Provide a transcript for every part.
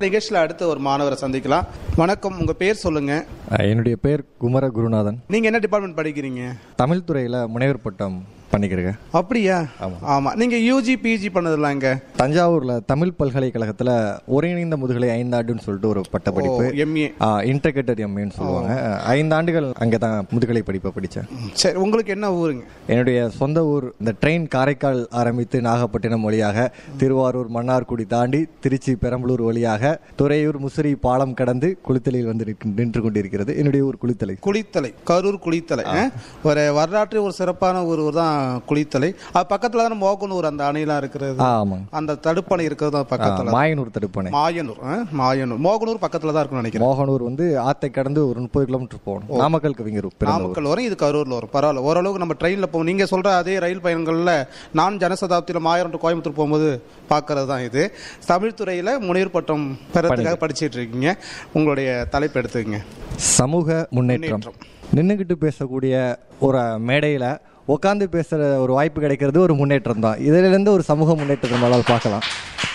நிகழ்ச்சியில் அடுத்த ஒரு மாணவரை சந்திக்கலாம் வணக்கம் உங்க பேர் சொல்லுங்க அஹ் என்னுடைய பேர் குமர குருநாதன் நீங்க என்ன டிபார்ட்மெண்ட் படிக்கிறீங்க தமிழ் துறையில் முனைவர் பட்டம் பண்ணிக்கிறேன் அப்படியா ஆமா நீங்க யூஜி பிஜி பண்ணதுல இங்க தஞ்சாவூரில் தமிழ் பல்கலைக்கழகத்தில் ஒருங்கிணைந்த முதுகலை ஐந்தாண்டுன்னு சொல்லிட்டு ஒரு பட்டப்படிப்பு எம்ஏ இன்டர்கேட்டட் எம்ஏன்னு சொல்லுவாங்க ஐந்து ஆண்டுகள் அங்கே தான் முதுகலை படிப்பை படித்தேன் சரி உங்களுக்கு என்ன ஊருங்க என்னுடைய சொந்த ஊர் இந்த ட்ரெயின் காரைக்கால் ஆரம்பித்து நாகப்பட்டினம் வழியாக திருவாரூர் மன்னார்குடி தாண்டி திருச்சி பெரம்பலூர் வழியாக துறையூர் முசிறி பாலம் கடந்து குளித்தலையில் வந்து நிற்கு- நின்று கொண்டிருக்கிறது என்னுடைய ஊர் குளித்தலை குளித்தலை கரூர் குளித்தலை ஆ? ஒரு வரலாற்று ஒரு சிறப்பான ஒரு ஊர் தான் குளித்தலை அது பக்கத்துல தானே மோகனூர் அந்த அணையெல்லாம் இருக்கிறது ஆ ஆமாங்க அந்த தடுப்பணை இருக்கிறது தான் ஆ, பக்கத்துல மாயனூர் தடுப்பணை மாயனூர் ஆ? மாயனூர் மோகனூர் பக்கத்துல தான் இருக்கும்னு நினைக்கிறேன் மோகனூர் வந்து ஆத்தை கடந்து ஒரு முப்பது கிலோமீட்டர் போகணும் நாமக்கல் கவிஞர் பிறந்த ஊர். நாமக்கல் வரும் இது கரூர்ல வரும் பரவாயில்ல ஓரளவுக்கு நம்ம ட்ரெயின்ல போவோம் நீங்க சொல்ற அதே ரயில் பயணங்கள்ல நான் ஜனசதாப்தியில மாயிரம் to கோயம்புத்தூர் போகும்போது பார்க்கறது தான் இது தமிழ் துறையில முனைவர் பட்டம் பெறத்துக்காக படிச்சிட்டு இருக்கீங்க உங்களுடைய தலைப்பு எடுத்துக்கங்க சமூக முன்னேற்றம் நின்றுக்கிட்டு பேசக்கூடிய ஒரு மேடையில் உட்காந்து பேசுகிற ஒரு வாய்ப்பு கிடைக்கிறது ஒரு முன்னேற்றம் தான் இதிலிருந்து ஒரு சமூக முன்னேற்றத்தை நம்மளால் பார்க்கலாம்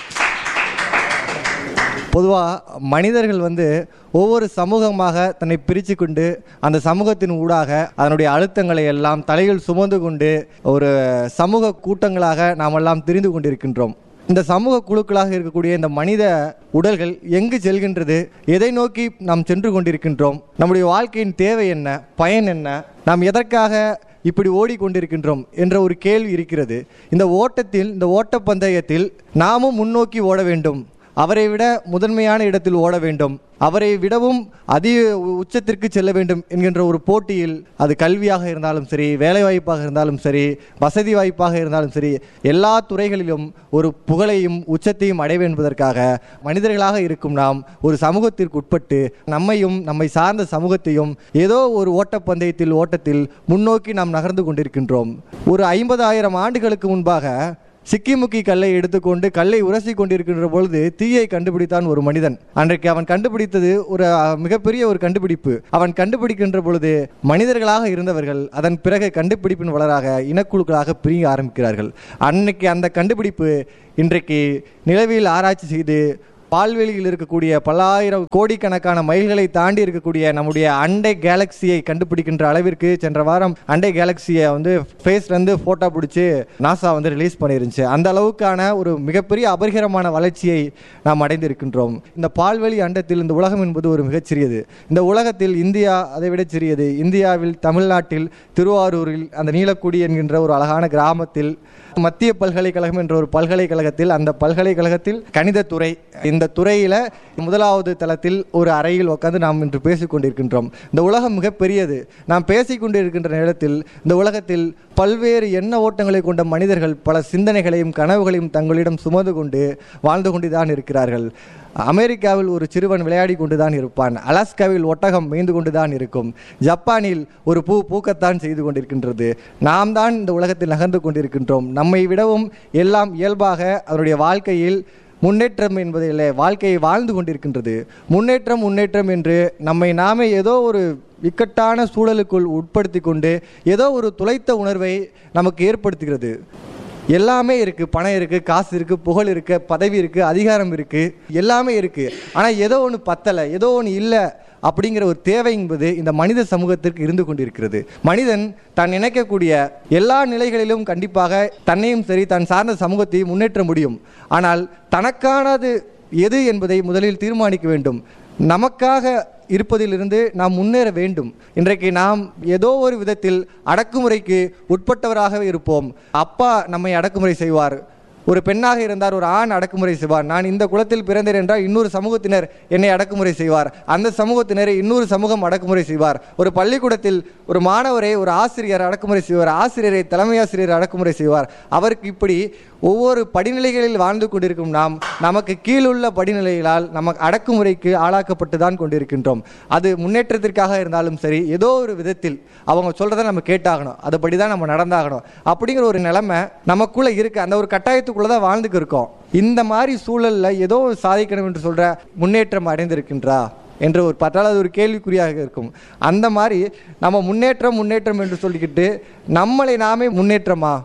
பொதுவாக மனிதர்கள் வந்து ஒவ்வொரு சமூகமாக தன்னை பிரித்து கொண்டு அந்த சமூகத்தின் ஊடாக அதனுடைய அழுத்தங்களை எல்லாம் தலையில் சுமந்து கொண்டு ஒரு சமூக கூட்டங்களாக நாமெல்லாம் தெரிந்து கொண்டிருக்கின்றோம் இந்த சமூக குழுக்களாக இருக்கக்கூடிய இந்த மனித உடல்கள் எங்கு செல்கின்றது எதை நோக்கி நாம் சென்று கொண்டிருக்கின்றோம் நம்முடைய வாழ்க்கையின் தேவை என்ன பயன் என்ன நாம் எதற்காக இப்படி ஓடிக்கொண்டிருக்கின்றோம் என்ற ஒரு கேள்வி இருக்கிறது இந்த ஓட்டத்தில் இந்த ஓட்டப்பந்தயத்தில் நாமும் முன்னோக்கி ஓட வேண்டும் அவரை விட முதன்மையான இடத்தில் ஓட வேண்டும் அவரை விடவும் அதிக உச்சத்திற்கு செல்ல வேண்டும் என்கின்ற ஒரு போட்டியில் அது கல்வியாக இருந்தாலும் சரி வேலைவாய்ப்பாக இருந்தாலும் சரி வசதி வாய்ப்பாக இருந்தாலும் சரி எல்லா துறைகளிலும் ஒரு புகழையும் உச்சத்தையும் அடைய என்பதற்காக மனிதர்களாக இருக்கும் நாம் ஒரு சமூகத்திற்கு உட்பட்டு நம்மையும் நம்மை சார்ந்த சமூகத்தையும் ஏதோ ஒரு ஓட்டப்பந்தயத்தில் ஓட்டத்தில் முன்னோக்கி நாம் நகர்ந்து கொண்டிருக்கின்றோம் ஒரு ஐம்பதாயிரம் ஆண்டுகளுக்கு முன்பாக சிக்கிமுக்கி கல்லை எடுத்துக்கொண்டு கல்லை உரசி கொண்டிருக்கின்ற பொழுது தீயை கண்டுபிடித்தான் ஒரு மனிதன் அன்றைக்கு அவன் கண்டுபிடித்தது ஒரு அஹ், மிகப்பெரிய ஒரு கண்டுபிடிப்பு அவன் கண்டுபிடிக்கின்ற பொழுது மனிதர்களாக இருந்தவர்கள் அதன் பிறகு கண்டுபிடிப்பின் வளராக இனக்குழுக்களாக பிரிய ஆரம்பிக்கிறார்கள் அன்னைக்கு அந்த கண்டுபிடிப்பு இன்றைக்கு நிலவில் ஆராய்ச்சி செய்து பால்வெளியில் இருக்கக்கூடிய பல்லாயிரம் கோடிக்கணக்கான மைல்களை தாண்டி இருக்கக்கூடிய நம்முடைய அண்டை கேலக்சியை கண்டுபிடிக்கின்ற அளவிற்கு சென்ற வாரம் அண்டை கேலக்சியை வந்து ஃபேஸ்லேருந்து ஃபோட்டோ பிடிச்சி நாசா வந்து ரிலீஸ் பண்ணிருந்துச்சு அந்த அளவுக்கான ஒரு மிகப்பெரிய அபரிகரமான வளர்ச்சியை நாம் அடைந்திருக்கின்றோம் இந்த பால்வெளி அண்டத்தில் இந்த உலகம் என்பது ஒரு மிகச்சிறியது இந்த உலகத்தில் இந்தியா அதை விட சிறியது இந்தியாவில் தமிழ்நாட்டில் திருவாரூரில் அந்த நீலக்குடி என்கின்ற ஒரு அழகான கிராமத்தில் மத்திய பல்கலைக்கழகம் என்ற ஒரு பல்கலைக்கழகத்தில் அந்த பல்கலைக்கழகத்தில் கணித துறை இந்த துறையில முதலாவது தளத்தில் ஒரு அறையில் உட்கார்ந்து நாம் இன்று பேசிக் கொண்டிருக்கின்றோம் இந்த உலகம் மிகப்பெரியது நாம் பேசிக் கொண்டிருக்கின்ற நேரத்தில் இந்த உலகத்தில் பல்வேறு எண்ண ஓட்டங்களை கொண்ட மனிதர்கள் பல சிந்தனைகளையும் கனவுகளையும் தங்களிடம் சுமந்து கொண்டு வாழ்ந்து கொண்டுதான் இருக்கிறார்கள் அமெரிக்காவில் ஒரு சிறுவன் விளையாடி கொண்டுதான் இருப்பான் அலாஸ்காவில் ஒட்டகம் மேய்ந்து கொண்டுதான் இருக்கும் ஜப்பானில் ஒரு பூ பூக்கத்தான் செய்து கொண்டிருக்கின்றது நாம் தான் இந்த உலகத்தில் நகர்ந்து கொண்டிருக்கின்றோம் நம்மை விடவும் எல்லாம் இயல்பாக அதனுடைய வாழ்க்கையில் முன்னேற்றம் என்பதில்லை வாழ்க்கையை வாழ்ந்து கொண்டிருக்கின்றது முன்னேற்றம் முன்னேற்றம் என்று நம்மை நாமே ஏதோ ஒரு இக்கட்டான சூழலுக்குள் உட்படுத்தி கொண்டு ஏதோ ஒரு துளைத்த உணர்வை நமக்கு ஏற்படுத்துகிறது எல்லாமே இருக்கு பணம் இருக்கு காசு இருக்கு புகழ் இருக்கு பதவி இருக்கு அதிகாரம் இருக்கு எல்லாமே இருக்கு ஆனா ஏதோ ஒன்று பத்தலை ஏதோ ஒன்று இல்லை அப்படிங்கிற ஒரு தேவை என்பது இந்த மனித சமூகத்திற்கு இருந்து கொண்டிருக்கிறது மனிதன் தான் நினைக்கக்கூடிய எல்லா நிலைகளிலும் கண்டிப்பாக தன்னையும் சரி தான் சார்ந்த சமூகத்தையும் முன்னேற்ற முடியும் ஆனால் தனக்கானது எது என்பதை முதலில் தீர்மானிக்க வேண்டும் நமக்காக இருப்பதிலிருந்து நாம் முன்னேற வேண்டும் இன்றைக்கு நாம் ஏதோ ஒரு விதத்தில் அடக்குமுறைக்கு உட்பட்டவராகவே இருப்போம் அப்பா நம்மை அடக்குமுறை செய்வார் ஒரு பெண்ணாக இருந்தார் ஒரு ஆண் அடக்குமுறை செய்வார் நான் இந்த குலத்தில் பிறந்தேன் என்றால் இன்னொரு சமூகத்தினர் என்னை அடக்குமுறை செய்வார் அந்த சமூகத்தினரை இன்னொரு சமூகம் அடக்குமுறை செய்வார் ஒரு பள்ளிக்கூடத்தில் ஒரு மாணவரை ஒரு ஆசிரியர் அடக்குமுறை செய்வார் ஆசிரியரை தலைமை ஆசிரியர் அடக்குமுறை செய்வார் அவருக்கு இப்படி ஒவ்வொரு படிநிலைகளில் வாழ்ந்து கொண்டிருக்கும் நாம் நமக்கு கீழுள்ள படிநிலைகளால் நமக்கு அடக்குமுறைக்கு ஆளாக்கப்பட்டு தான் கொண்டிருக்கின்றோம் அது முன்னேற்றத்திற்காக இருந்தாலும் சரி ஏதோ ஒரு விதத்தில் அவங்க சொல்றதை நம்ம கேட்டாகணும் அதுபடி தான் நம்ம நடந்தாகணும் அப்படிங்கிற ஒரு நிலைமை நமக்குள்ள இருக்கு அந்த ஒரு கட்டாயத்துக்குள்ள தான் வாழ்ந்துக்கு இருக்கோம் இந்த மாதிரி சூழல்ல ஏதோ ஒரு சாதிக்கணும் என்று சொல்ற முன்னேற்றம் அடைந்திருக்கின்றா என்ற ஒரு பற்றால் அது ஒரு கேள்விக்குறியாக இருக்கும் அந்த மாதிரி நம்ம முன்னேற்றம் முன்னேற்றம் என்று சொல்லிக்கிட்டு நம்மளை நாமே முன்னேற்றமா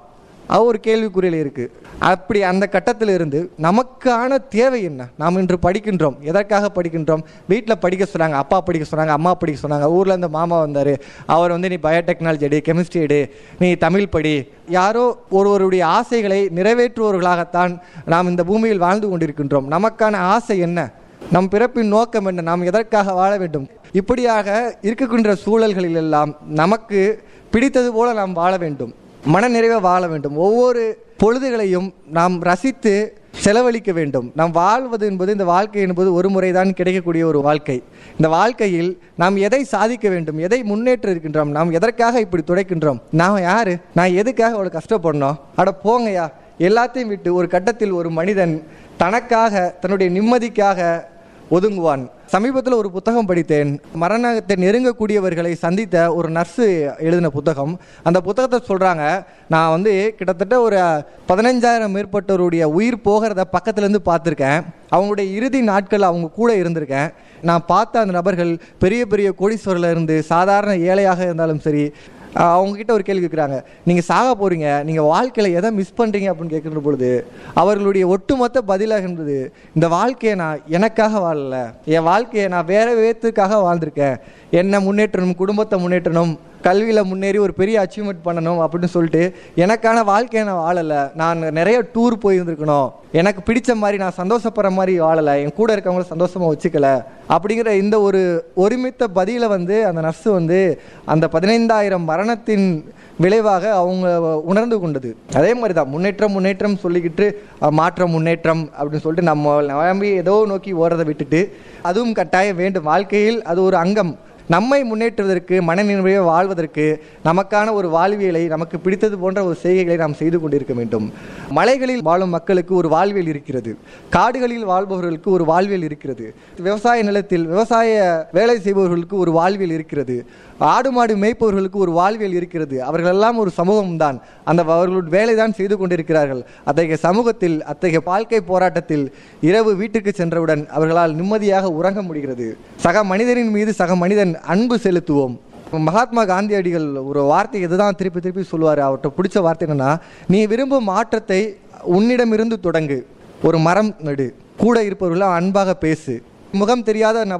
அது ஒரு கேள்விக்குறியில் இருக்கு அப்படி அந்த கட்டத்தில் இருந்து நமக்கான தேவை என்ன நாம் இன்று படிக்கின்றோம் எதற்காக படிக்கின்றோம் வீட்டில் படிக்க சொன்னாங்க அப்பா படிக்க சொன்னாங்க அம்மா படிக்க சொன்னாங்க ஊர்ல இருந்து மாமா வந்தார் அவர் வந்து நீ பயோடெக்னாலஜி எடு கெமிஸ்ட்ரி எடு நீ தமிழ் படி யாரோ ஒருவருடைய ஆசைகளை நிறைவேற்றுவவர்களாகத்தான் நாம் இந்த பூமியில் வாழ்ந்து கொண்டிருக்கின்றோம் நமக்கான ஆசை என்ன நம் பிறப்பின் நோக்கம் என்ன நாம் எதற்காக வாழ வேண்டும் இப்படியாக இருக்கின்ற சூழல்களில் எல்லாம் நமக்கு பிடித்தது போல நாம் வாழ வேண்டும் மனநிறைவை வாழ வேண்டும் ஒவ்வொரு பொழுதுகளையும் நாம் ரசித்து செலவழிக்க வேண்டும் நாம் வாழ்வது என்பது இந்த வாழ்க்கை என்பது ஒரு முறைதான் கிடைக்கக்கூடிய ஒரு வாழ்க்கை இந்த வாழ்க்கையில் நாம் எதை சாதிக்க வேண்டும் எதை முன்னேற்ற இருக்கின்றோம் நாம் எதற்காக இப்படி துடைக்கின்றோம் நான் யாரு நான் எதுக்காக அவ்வளோ கஷ்டப்படணும் அட போங்கய்யா எல்லாத்தையும் விட்டு ஒரு கட்டத்தில் ஒரு மனிதன் தனக்காக தன்னுடைய நிம்மதிக்காக ஒதுங்குவான் சமீபத்தில் ஒரு புத்தகம் படித்தேன் மரணத்தை நெருங்கக்கூடியவர்களை சந்தித்த ஒரு நர்ஸு எழுதின புத்தகம் அந்த புத்தகத்தை சொல்கிறாங்க நான் வந்து கிட்டத்தட்ட ஒரு பதினஞ்சாயிரம் மேற்பட்டவருடைய உயிர் போகிறத பக்கத்துலேருந்து பார்த்துருக்கேன் அவங்களுடைய இறுதி நாட்கள் அவங்க கூட இருந்திருக்கேன் நான் பார்த்த அந்த நபர்கள் பெரிய பெரிய கோடீஸ்வரில் இருந்து சாதாரண ஏழையாக இருந்தாலும் சரி ஆஹ் அவங்க கிட்ட ஒரு கேள்வி கேட்குறாங்க நீங்கள் சாக போறீங்க நீங்கள் வாழ்க்கையில் எதை மிஸ் பண்ணுறீங்க அப்படின்னு கேட்குற பொழுது அவர்களுடைய ஒட்டுமொத்த பதிலாக என்பது இந்த வாழ்க்கையை நான் எனக்காக வாழல என் வாழ்க்கையை நான் வேற விதத்துக்காக வாழ்ந்திருக்கேன் என்ன முன்னேற்றணும் குடும்பத்தை முன்னேற்றணும் கல்வியில் முன்னேறி ஒரு பெரிய அச்சீவ்மெண்ட் பண்ணணும் அப்படின்னு சொல்லிட்டு எனக்கான வாழ்க்கையை நான் வாழலை நான் நிறைய டூர் போயிருந்திருக்கணும் எனக்கு பிடிச்ச மாதிரி நான் சந்தோஷப்படுற மாதிரி வாழலை என் கூட இருக்கவங்கள சந்தோஷமாக வச்சுக்கல அப்படிங்கிற இந்த ஒரு ஒருமித்த பதிலை வந்து அந்த நர்ஸு வந்து அந்த பதினைந்தாயிரம் மரணத்தின் விளைவாக அவங்க உணர்ந்து கொண்டது அதே மாதிரி தான் முன்னேற்றம் முன்னேற்றம் சொல்லிக்கிட்டு அஹ், மாற்றம் முன்னேற்றம் அப்படின்னு சொல்லிட்டு நம்ம நம்பி ஏதோ நோக்கி ஓடுறதை விட்டுட்டு அதுவும் கட்டாயம் வேண்டும் வாழ்க்கையில் அது ஒரு அங்கம் நம்மை முன்னேற்றுவதற்கு மனநிறைவை வாழ்வதற்கு நமக்கான ஒரு வாழ்வியலை நமக்கு பிடித்தது போன்ற ஒரு செய்கைகளை நாம் செய்து கொண்டிருக்க வேண்டும் மலைகளில் வாழும் மக்களுக்கு ஒரு வாழ்வியல் இருக்கிறது காடுகளில் வாழ்பவர்களுக்கு ஒரு வாழ்வியல் இருக்கிறது விவசாய நிலத்தில் விவசாய வேலை செய்பவர்களுக்கு ஒரு வாழ்வியல் இருக்கிறது ஆடு மாடு மேய்ப்பவர்களுக்கு ஒரு வாழ்வியல் இருக்கிறது அவர்களெல்லாம் ஒரு சமூகம் தான் அந்த அவர்களுடைய வேலை தான் செய்து கொண்டிருக்கிறார்கள் அத்தகைய சமூகத்தில் அத்தகைய வாழ்க்கை போராட்டத்தில் இரவு வீட்டுக்கு சென்றவுடன் அவர்களால் நிம்மதியாக உறங்க முடிகிறது சக மனிதரின் மீது சக மனிதன் அன்பு செலுத்துவோம் மகாத்மா காந்தியடிகள் ஒரு வார்த்தை இதுதான் திருப்பி திருப்பி சொல்லுவார் அவர்கிட்ட பிடிச்ச வார்த்தை என்னன்னா நீ விரும்பும் மாற்றத்தை உன்னிடமிருந்து தொடங்கு ஒரு மரம் நடு கூட இருப்பவர்களாம் அன்பாக பேசு முகம் தெரியாத நபர்